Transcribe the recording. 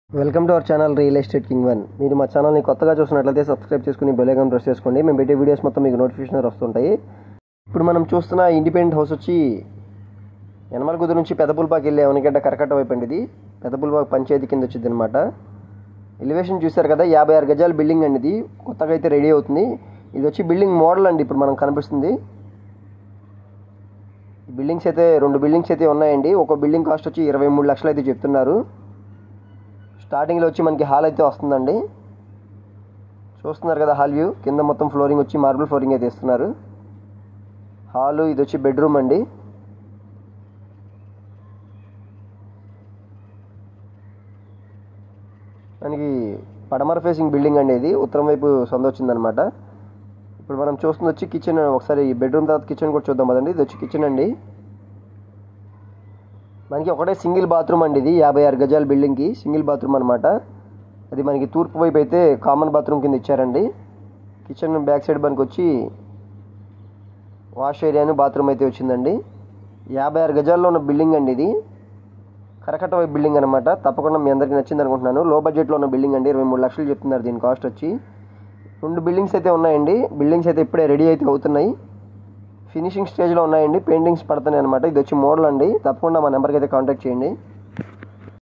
welcome to our channel real estate king one మీరు మా ఛానల్ని కొత్తగా చూసినట్లయితే సబ్స్క్రైబ్ చేసుకుని బెల్ ప్రెస్ చేసుకోండి మేము పెట్టే వీడియోస్ మొత్తం మీకు నోటిఫికేషన్ వస్తుంటాయి ఇప్పుడు మనం చూస్తున్న ఇండిపెండెంట్ హౌస్ వచ్చి యనమలగుద్దు నుంచి పెదపుల్పాకి వెళ్ళే అవనిగడ్డ కరకట్ట వైపు అండి ఇది పెదపుల్పాకు పంచాయతీ కింద వచ్చింది అనమాట ఎలివేషన్ చూశారు కదా యాభై ఆరు గజాల బిల్డింగ్ అండి ఇది కొత్తగా అయితే రెడీ అవుతుంది ఇది వచ్చి బిల్డింగ్ మోడల్ అండి ఇప్పుడు మనం కనిపిస్తుంది ఈ బిల్డింగ్స్ అయితే రెండు బిల్డింగ్స్ అయితే ఉన్నాయండి ఒక బిల్డింగ్ కాస్ట్ వచ్చి ఇరవై మూడు లక్షలు అయితే చెప్తున్నారు స్టార్టింగ్లో వచ్చి మనకి హాల్ అయితే వస్తుందండి చూస్తున్నారు కదా హాల్ వ్యూ కింద మొత్తం ఫ్లోరింగ్ వచ్చి మార్బుల్ ఫ్లోరింగ్ అయితే ఇస్తున్నారు హాలు ఇది వచ్చి బెడ్రూమ్ అండి మనకి పడమర ఫేసింగ్ బిల్డింగ్ అండి ఇది ఉత్తరం వైపు సొంత వచ్చిందనమాట ఇప్పుడు మనం చూస్తుంది వచ్చి కిచెన్ ఒకసారి ఈ బెడ్రూమ్ తర్వాత కిచెన్ కూడా చూద్దాం కదండి ఇది వచ్చి కిచెన్ అండి మనకి ఒకటే సింగిల్ బాత్రూమ్ అండి ఇది యాభై ఆరు గజాల బిల్డింగ్కి సింగిల్ బాత్రూమ్ అనమాట అది మనకి తూర్పు వైపు అయితే కామన్ బాత్రూమ్ కింద ఇచ్చారండి కిచెన్ బ్యాక్ సైడ్ మనకి వచ్చి వాష్ ఏరియాను బాత్రూమ్ అయితే వచ్చిందండి యాభై ఆరు గజాల్లో ఉన్న బిల్డింగ్ అండి ఇది కరకట్ట వైపు బిల్డింగ్ అనమాట తప్పకుండా మీ అందరికీ నచ్చింది అనుకుంటున్నాను లో బడ్జెట్లో ఉన్న బిల్డింగ్ అండి ఇరవై మూడు లక్షలు చెప్తున్నారు దీని కాస్ట్ వచ్చి రెండు బిల్డింగ్స్ అయితే ఉన్నాయండి బిల్డింగ్స్ అయితే ఇప్పుడే రెడీ అయితే అవుతున్నాయి ఫినిషింగ్ స్టేజ్లో ఉన్నాయండి పెయింటింగ్స్ పడుతున్నాయి అనమాట ఇది వచ్చి మోడల్ అండి తప్పకుండా మా నెంబర్కి అయితే కాంటాక్ట్ చేయండి